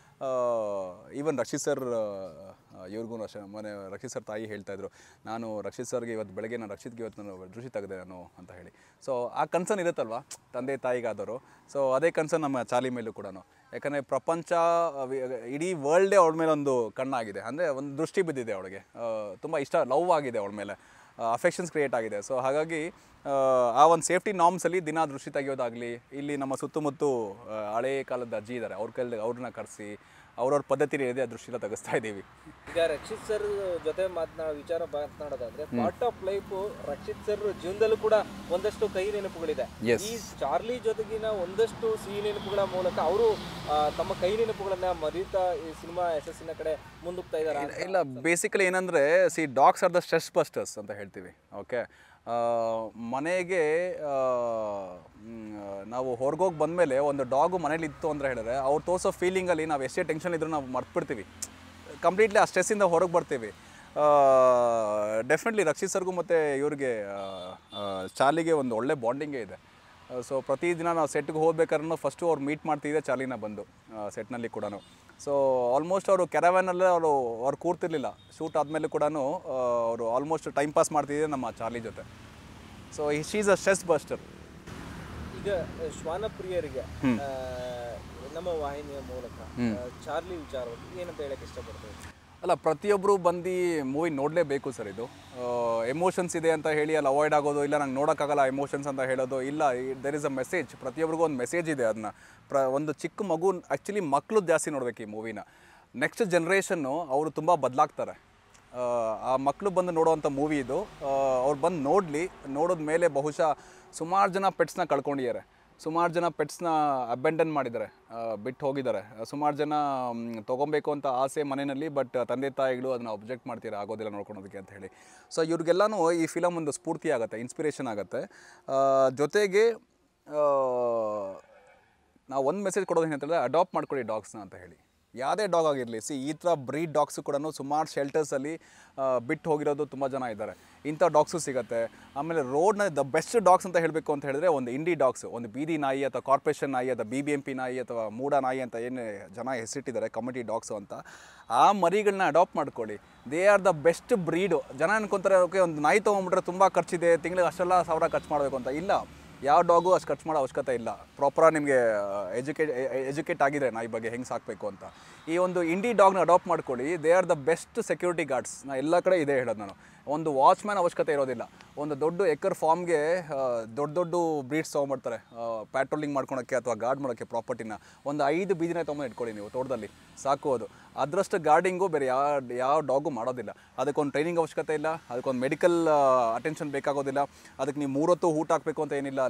ಈವನ್ ರಕ್ಷಿತ್ ಸರ್ ಇವ್ರಿಗೂ ಅಷ್ಟೇ ಮೊನ್ನೆ ರಕ್ಷಿತ್ ಸರ್ ತಾಯಿ ಹೇಳ್ತಾ ಇದ್ರು ನಾನು ರಕ್ಷಿತ್ ಸರ್ಗೆ ಇವತ್ತು ಬೆಳಗ್ಗೆ ನಾನು ರಕ್ಷಿತ್ಗೆ ಇವತ್ತು ನಾನು ದೃಷ್ಟಿ ತೆಗೆದೆ ನಾನು ಅಂತ ಹೇಳಿ ಸೊ ಆ ಕನ್ಸರ್ನ್ ಇರುತ್ತಲ್ವಾ ತಂದೆ ತಾಯಿಗಾದವರು ಸೊ ಅದೇ ಕನ್ಸರ್ನ್ ನಮ್ಮ ಚಾಲಿ ಮೇಲೂ ಕೂಡ ಯಾಕಂದರೆ ಪ್ರಪಂಚ ಆ, ವಿ- ಇಡೀ ವರ್ಲ್ಡೇ ಅವಳ ಮೇಲೆ ಒಂದು ಕಣ್ಣಾಗಿದೆ ಅಂದರೆ ಒಂದು ದೃಷ್ಟಿ ಬಿದ್ದಿದೆ ಅವಳಿಗೆ ತುಂಬ ಇಷ್ಟ ಲವ್ ಆಗಿದೆ ಅವಳ ಮೇಲೆ ಅಫೆಕ್ಷನ್ಸ್ ಕ್ರಿಯೇಟ್ ಆಗಿದೆ ಸೊ ಹಾಗಾಗಿ ಆ, ಆ ಒಂದು ಸೇಫ್ಟಿ ನಾರ್ಮ್ಸಲ್ಲಿ ದಿನ ದೃಷ್ಟಿ ತೆಗೆಯೋದಾಗಲಿ ಇಲ್ಲಿ ನಮ್ಮ ಸುತ್ತಮುತ್ತ ಆ, ಹಳೇ ಕಾಲದ ಅಜ್ಜಿ ಇದ್ದಾರೆ ಅವ್ರ ಕೈಲಿ ಅವ್ರನ್ನ ಕರೆಸಿ ಅವ್ರವ್ರ ಪದ್ಧತಿ ಏನಿದೆ ಆ ದೃಷ್ಟಿನ ತೆಗೆಸ್ತಾ ಇದ್ದೀವಿ ಈಗ ರಕ್ಷಿತ್ ಸರ್ ಜೊತೆ ಮಾತನಾಡೋ ವಿಚಾರ ಮಾತನಾಡೋದಾದ್ರೆ part of life Rakshit sir ಜೀವನದಲ್ಲೂ ಕೂಡ ಒಂದಷ್ಟು ಕೈ ನೆನಪುಗಳಿದೆ Yes. ಈ ಚಾರ್ಲಿ ಜೊತೆಗಿನ ಒಂದಷ್ಟು ಸಿಹಿ ನೆನಪುಗಳ ಮೂಲಕ ಅವರು ತಮ್ಮ ಕೈ ನೆನಪುಗಳನ್ನ ಮರೀತಾ ಈ ಸಿನಿಮಾ ಯಶಸ್ಸಿನ ಕಡೆ ಮುಂದುಕ್ತಾ ಇದ್ದಾರೆ ಇಲ್ಲ ಬೇಸಿಕಲಿ ಏನಂದರೆ see dogs are the stress busters ಅಂತ ಹೇಳ್ತೀವಿ ಓಕೆ ಮನೆಗೆ ಆ, ಮ್, ನಾವು ಹೊರಗೋಗಿ ಬಂದಮೇಲೆ ಒಂದು ಡಾಗು ಮನೇಲಿ ಇತ್ತು ಅಂತ ಹೇಳಿದ್ರೆ ಅವ್ರು ತೋರಿಸೋ ಫೀಲಿಂಗಲ್ಲಿ ನಾವು ಎಷ್ಟೇ ಟೆನ್ಷನ್ ಇದ್ರೂ ನಾವು ಮರ್ತ್ಬಿಡ್ತೀವಿ ಕಂಪ್ಲೀಟ್ಲಿ ಆ ಸ್ಟ್ರೆಸ್ಸಿಂದ ಹೊರಗೆ ಬರ್ತೀವಿ ಡೆಫಿನೆಟ್ಲಿ ರಕ್ಷಿತ್ ಸರ್ಗೂ ಮತ್ತು ಇವ್ರಿಗೆ ಆ, ಆ, ಚಾರ್ಲಿಗೆ ಒಂದು ಒಳ್ಳೆ ಬಾಂಡಿಂಗೇ ಇದೆ ಸೊ ಪ್ರತಿದಿನ ನಾವು ಸೆಟ್ಗೆ ಹೋಗ್ಬೇಕಾದ್ರೂ ಫಸ್ಟು ಅವ್ರು ಮೀಟ್ ಮಾಡ್ತಿದ್ದೆ ಚಾಲಿನ ಬಂದು ಸೆಟ್ನಲ್ಲಿ ಕೂಡ ಸೊ ಆಲ್ಮೋಸ್ಟ್ ಅವರು ಕೆರವ್ಯಾನಲ್ಲೇ ಅವರು ಅವ್ರು ಕೂರ್ತಿರ್ಲಿಲ್ಲ ಶೂಟ್ ಆದಮೇಲೆ ಕೂಡ ಅವರು ಆಲ್ಮೋಸ್ಟ್ ಟೈಮ್ ಪಾಸ್ ಮಾಡ್ತಿದ್ದೆ ನಮ್ಮ ಚಾರ್ಲಿ ಜೊತೆ so she's a stress buster ಈಗ ಶ್ವಾನ ಪ್ರಿಯರಿಗೆ ಆ, ನಮ್ಮ ವಾಹಿನಿಯ ಮೂಲಕ ಆ, ಚಾರ್ಲಿ ವಿಚಾರವಾಗಿ ಏನಂತ ಹೇಳಕ್ ಇಷ್ಟಪಡ್ತೇವೆ ಅಲ್ಲ ಪ್ರತಿಯೊಬ್ಬರು ಬಂದು ಮೂವಿ ನೋಡಲೇಬೇಕು ಸರ್ ಇದು ಎಮೋಷನ್ಸ್ ಇದೆ ಅಂತ ಹೇಳಿ ಅಲ್ಲಿ ಅವಾಯ್ಡ್ ಆಗೋದು ಇಲ್ಲ ನಂಗೆ ನೋಡೋಕ್ಕಾಗಲ್ಲ ಎಮೋಷನ್ಸ್ ಅಂತ ಹೇಳೋದು ಇಲ್ಲ ದೆರ್ ಇಸ್ ಅ ಮೆಸೇಜ್ ಪ್ರತಿಯೊಬ್ಬರಿಗೂ ಒಂದು ಮೆಸೇಜ್ ಇದೆ ಅದನ್ನ ಪ್ರ ಒಂದು ಚಿಕ್ಕ ಮಗು ಆ್ಯಕ್ಚುಲಿ ಮಕ್ಕಳು ಜಾಸ್ತಿ ನೋಡ್ಬೇಕು ಈ ಮೂವಿನ ನೆಕ್ಸ್ಟ್ ಜನ್ರೇಷನ್ನು ಅವರು ತುಂಬ ಬದಲಾಗ್ತಾರೆ ಆ ಮಕ್ಕಳು ಬಂದು ನೋಡೋವಂಥ ಮೂವಿ ಇದು ಅವ್ರು ಬಂದು ನೋಡಲಿ ನೋಡಿದ ಮೇಲೆ ಬಹುಶಃ ಸುಮಾರು ಜನ ಪೆಟ್ಸ್ನ ಕಳ್ಕೊಂಡಿದ್ದಾರೆ ಸುಮಾರು ಜನ ಪೆಟ್ಸ್ನ ಅಬೆಂಡನ್ ಮಾಡಿದ್ದಾರೆ ಬಿಟ್ಟು ಹೋಗಿದ್ದಾರೆ ಸುಮಾರು ಜನ ಮ್, ತೊಗೊಬೇಕು ಅಂತ ಆಸೆ ಮನೆಯಲ್ಲಿ ಬಟ್ ತಂದೆ ತಾಯಿಗಳು ಅದನ್ನ ಒಬ್ಜೆಕ್ಟ್ ಮಾಡ್ತೀರಾ ಆಗೋದಿಲ್ಲ ನೋಡ್ಕೊಳೋದಕ್ಕೆ ಅಂತ ಹೇಳಿ ಸೊ ಇವ್ರಿಗೆಲ್ಲನೂ ಈ ಫಿಲಮ್ ಒಂದು ಸ್ಫೂರ್ತಿ ಆಗುತ್ತೆ ಇನ್ಸ್ಪಿರೇಷನ್ ಆಗುತ್ತೆ ಆ, ಜೊತೆಗೆ ಆ, ನಾವು ಒಂದು ಮೆಸೇಜ್ ಕೊಡೋದು ಏನಂತಂದರೆ ಅಡಾಪ್ಟ್ ಮಾಡ್ಕೊಳ್ಳಿ ಡಾಗ್ಸ್ನ ಅಂತ ಹೇಳಿ ಯಾವುದೇ ಡಾಗ್ ಆಗಿರಲಿ ಸಿ ಈ ಥರ ಬ್ರೀಡ್ ಡಾಗ್ಸು ಕೂಡ ಸುಮಾರು ಶೆಲ್ಟರ್ಸಲ್ಲಿ ಬಿಟ್ಟು ಹೋಗಿರೋದು ತುಂಬ ಜನ ಇದ್ದಾರೆ ಇಂಥ ಡಾಗ್ಸು ಸಿಗುತ್ತೆ ಆಮೇಲೆ ರೋಡ್ನ ದ ಬೆಸ್ಟ್ ಡಾಗ್ಸ್ ಅಂತ ಹೇಳಬೇಕು ಅಂತ ಹೇಳಿದ್ರೆ ಒಂದು ಇಂಡಿ ಡಾಗ್ಸ್ ಒಂದು ಬೀದಿ ನಾಯಿ ಅಥವಾ ಕಾರ್ಪೊರೇಷನ್ ನಾಯಿ ಅಥವಾ ಬಿ ಬಿ ಎಂ ಪಿ ನಾಯಿ ಅಥವಾ ಮೂಡ ನಾಯಿ ಅಂತ ಏನು ಜನ ಹೆಸರಿಟ್ಟಿದ್ದಾರೆ ಕಮಿಟಿ ಡಾಗ್ಸು ಅಂತ ಆ ಮರಿಗಳನ್ನ ಅಡಾಪ್ಟ್ ಮಾಡ್ಕೊಳ್ಳಿ they are the best breed ಜನ ಅನ್ಕೊಂತಾರೆ ಓಕೆ ಒಂದು ನಾಯಿ ತೊಗೊಂಬಿಟ್ರೆ ತುಂಬ ಖರ್ಚಿದೆ ತಿಂಗಳಿಗೆ ಅಷ್ಟೆಲ್ಲ ಸಾವಿರ ಖರ್ಚು ಮಾಡಬೇಕು ಅಂತ ಇಲ್ಲ ಯಾವ ಡಾಗು ಅಷ್ಟು ಖರ್ಚು ಮಾಡೋ ಅವಶ್ಯಕತೆ ಇಲ್ಲ ಪ್ರಾಪರಾಗಿ ನಿಮಗೆ ಎಜುಕೇಟ್ ಎಜುಕೇಟ್ ಆಗಿದೆ ನಾಯಿ ಬಗ್ಗೆ ಹೆಂಗೆ ಸಾಕಬೇಕು ಅಂತ ಈ ಒಂದು ಇಂಡಿ ಡಾಗ್ನ ಅಡಾಪ್ಟ್ ಮಾಡ್ಕೊಳ್ಳಿ they are the best security guards ನಾ ಎಲ್ಲ ಕಡೆ ಇದೆ ಹೇಳೋದು ನಾನು ಒಂದು ವಾಚ್ಮ್ಯಾನ್ ಅವಶ್ಯಕತೆ ಇರೋದಿಲ್ಲ ಒಂದು ದೊಡ್ಡ ಎಕರ್ ಫಾರ್ಮ್ಗೆ ದೊಡ್ಡ ದೊಡ್ಡ ಬ್ರೀಡ್ಸ್ ತೊಗೊಂಬರ್ತಾರೆ ಪ್ಯಾಟ್ರೋಲಿಂಗ್ ಮಾಡ್ಕೊಳಕ್ಕೆ ಅಥವಾ ಗಾರ್ಡ್ ಮಾಡೋಕ್ಕೆ ಪ್ರಾಪರ್ಟಿನ ಒಂದು ಐದು ಬೀದಿನ ತೊಗೊಂಡು ಇಟ್ಕೊಳ್ಳಿ ನೀವು ತೋಟದಲ್ಲಿ ಸಾಕು ಅದು ಅದರಷ್ಟು ಗಾರ್ಡಿಂಗು ಬೇರೆ ಯಾವ ಯಾವ ಡಾಗು ಮಾಡೋದಿಲ್ಲ ಅದಕ್ಕೊಂದು ಟ್ರೈನಿಂಗ್ ಅವಶ್ಯಕತೆ ಇಲ್ಲ ಅದಕ್ಕೊಂದು ಮೆಡಿಕಲ್ ಅಟೆನ್ಷನ್ ಬೇಕಾಗೋದಿಲ್ಲ ಅದಕ್ಕೆ ನೀವು ಮೂರೊತ್ತು ಊಟ ಹಾಕಬೇಕು ಅಂತ ಏನಿಲ್ಲ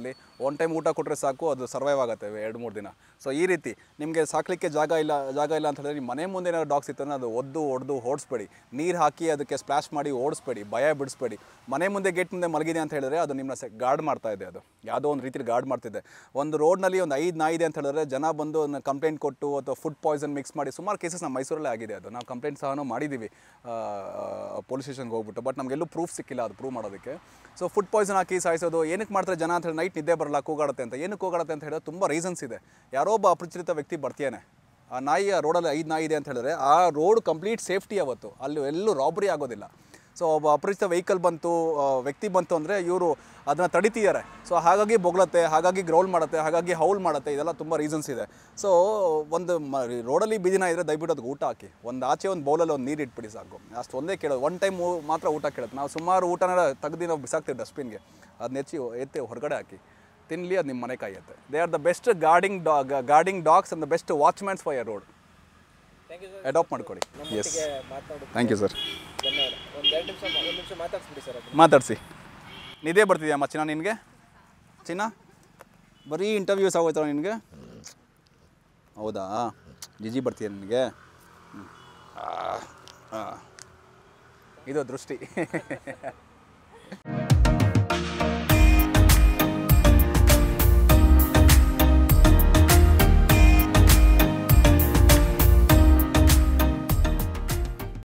ಅಲ್ಲಿ ಒನ್ ಟೈಮ್ ಊಟ ಕೊಟ್ಟರೆ ಸಾಕು ಅದು ಸರ್ವೈವ್ ಆಗುತ್ತೆ ಎರಡು ಮೂರು ದಿನ ಸೊ ಈ ರೀತಿ ನಿಮಗೆ ಸಾಕಲಿಕ್ಕೆ ಜಾಗ ಇಲ್ಲ ಜಾಗ ಇಲ್ಲ ಅಂತ ಹೇಳಿದ್ರೆ ನಿಮ್ಮ ಮನೆ ಮುಂದೆ ಏನಾದ್ರು ಡಾಗ್ಸ್ ಇತ್ತು ಅದು ಒದ್ದು ಒಡೆದು ಓಡಿಸ್ಬೇಡಿ ನೀರು ಹಾಕಿ ಅದಕ್ಕೆ ಸ್ಪ್ಲಾಶ್ ಮಾಡಿ ಓಡಿಸ್ಬೇಡಿ ಭಯ ಬಿಡಿಸ್ಬೇಡಿ ಮನೆ ಮುಂದೆ ಗೇಟ್ ಮುಂದೆ ಮಲಗಿದೆ ಅಂತ ಹೇಳಿದ್ರೆ ಅದು ನಿಮ್ಮನ್ನ ಸೆ ಗಾರ್ಡ್ ಮಾಡ್ತಾ ಇದೆ ಅದು ಯಾವುದೋ ಒಂದು ರೀತಿಲಿ ಗಾರ್ಡ್ ಮಾಡ್ತಿದೆ ಒಂದು ರೋಡ್ನಲ್ಲಿ ಒಂದು ಐದು ನಾಯಿ ಇದೆ ಅಂತ ಹೇಳಿದ್ರೆ ಜನ ಬಂದು ಕಂಪ್ಲೇಂಟ್ ಕೊಟ್ಟು ಅಥವಾ ಫುಡ್ ಪಾಯ್ಸನ್ ಮಿಕ್ಸ್ ಮಾಡಿ ಸುಮಾರು ಕೇಸಸ್ ನಮ್ಮ ಮೈಸೂರಲ್ಲೇ ಆಗಿದೆ ಅದು ನಾವು ಕಂಪ್ಲೇಂಟ್ ಸಹ ಮಾಡಿದ್ದೀವಿ ಪೊಲೀಸ್ ಸ್ಟೇಷನ್ಗೆ ಹೋಗ್ಬಿಟ್ಟು ಬಟ್ ನಮಗೆಲ್ಲೂ ಪ್ರೂಫ್ ಸಿಕ್ಕಿಲ್ಲ ಅದು ಪ್ರೂವ್ ಮಾಡೋದಕ್ಕೆ ಸೊ ಫುಡ್ ಪಾಯ್ಸನ್ ಹಾಕಿ ಸಾಯಿಸೋದು ಏನಕ್ಕೆ ಮಾಡ್ತಾರೆ ಜನ ಅಂತ ಹೇಳಿ ನೈಟ್ ನಿದ್ದೆ ಬರಲ್ಲ ಕೂಗಾಡುತ್ತೆ ಅಂತ ಏನಕ್ಕೆ ಕೂಗಾಡುತ್ತೆ ಅಂತ ಹೇಳಿದ್ರೆ ತುಂಬ ರೀಸನ್ಸ್ ಇದೆ ಯಾರೋ ಒಬ್ಬ ಅಪರಿಚಿತ ವ್ಯಕ್ತಿ ಬರ್ತೀಯಾನೆ ಆ ನಾಯಿ ಆ ರೋಡಲ್ಲಿ ಐದು ನಾಯಿ ಇದೆ ಅಂತ ಹೇಳಿದ್ರೆ ಆ ರೋಡ್ ಕಂಪ್ಲೀಟ್ ಸೇಫ್ಟಿ ಅವತ್ತು ಅಲ್ಲಿ ಎಲ್ಲೂ ರಾಬರಿ ಆಗೋದಿಲ್ಲ ಸೊ ಒಬ್ಬ ಅಪರಿಚಿತ ವೆಹಿಕಲ್ ಬಂತು ಆ, ವ್ಯಕ್ತಿ ಬಂತು ಅಂದರೆ ಇವರು ಅದನ್ನು ತಡಿತಿದ್ದಾರೆ ಸೊ ಹಾಗಾಗಿ ಬೊಗಳತ್ತೆ ಹಾಗಾಗಿ ಗ್ರೌಲ್ ಮಾಡುತ್ತೆ ಹಾಗಾಗಿ ಹೌಲ್ ಮಾಡುತ್ತೆ ಇದೆಲ್ಲ ತುಂಬ ರೀಸನ್ಸ್ ಇದೆ ಸೊ ಒಂದು ಮ ರೋಡಲ್ಲಿ ಬೀದಿನ ಇದ್ದರೆ ದಯವಿಟ್ಟು ಅದಕ್ಕೆ ಊಟ ಹಾಕಿ ಒಂದು ಆಚೆ ಒಂದು ಬೌಲಲ್ಲಿ ಒಂದು ನೀರು ಇಟ್ಬಿಡಿ ಸಾಕು ಅಷ್ಟು ಒಂದೇ ಕೇಳೋದು ಒನ್ ಟೈಮ್ ಮಾತ್ರ ಊಟ ಕೇಳುತ್ತೆ ನಾವು ಸುಮಾರು ಊಟನ ತೆಗ್ದು ನಾವು ಬಿಸಾಕ್ತೀವಿ ಡಸ್ಟ್ಬಿನ್ಗೆ ಅದನ್ನ ಹೆಚ್ಚಿ ಎತ್ತಿ ಹೊರಗಡೆ ಹಾಕಿ ತಿನ್ನಲಿ ಅದು ನಿಮ್ಮ ಮನೆ ಕಾಯುತ್ತೆ they are the best guarding dog guarding dogs and the best watchmans for your road thank you sir adopt ಮಾಡ್ಕೊಳ್ಳಿ ಎಸ್ ನಮ್ಮೊಟ್ಟಿಗೆ ಮಾತನಾಡೋದು ಥ್ಯಾಂಕ್ ಯು ಸರ್ ಧನ್ಯವಾದ ಒಂದು ಎರಡು ನಿಮಿಷ ಒಂದು ನಿಮಿಷ ಮಾತಾಡ್ಸ್ಬಿಡಿ ಸರ್ ಅದು ಮಾತಾಡಿಸಿ ನಿದ್ದೆ ಬರ್ತಿದ್ಯಮ್ಮ ಚಿನ್ನ ನಿನಗೆ ಚಿನ್ನ ಬರೀ ಇಂಟರ್ವ್ಯೂಸ್ ಆಗೋಯ್ತಲ್ಲ ನಿನಗೆ ಹೌದಾ ಜಿಜಿ ಬರ್ತೀಯ ನಿನಗೆ ಹ್ಮ್. ಆ, ಆ. ಇದು ದೃಷ್ಟಿ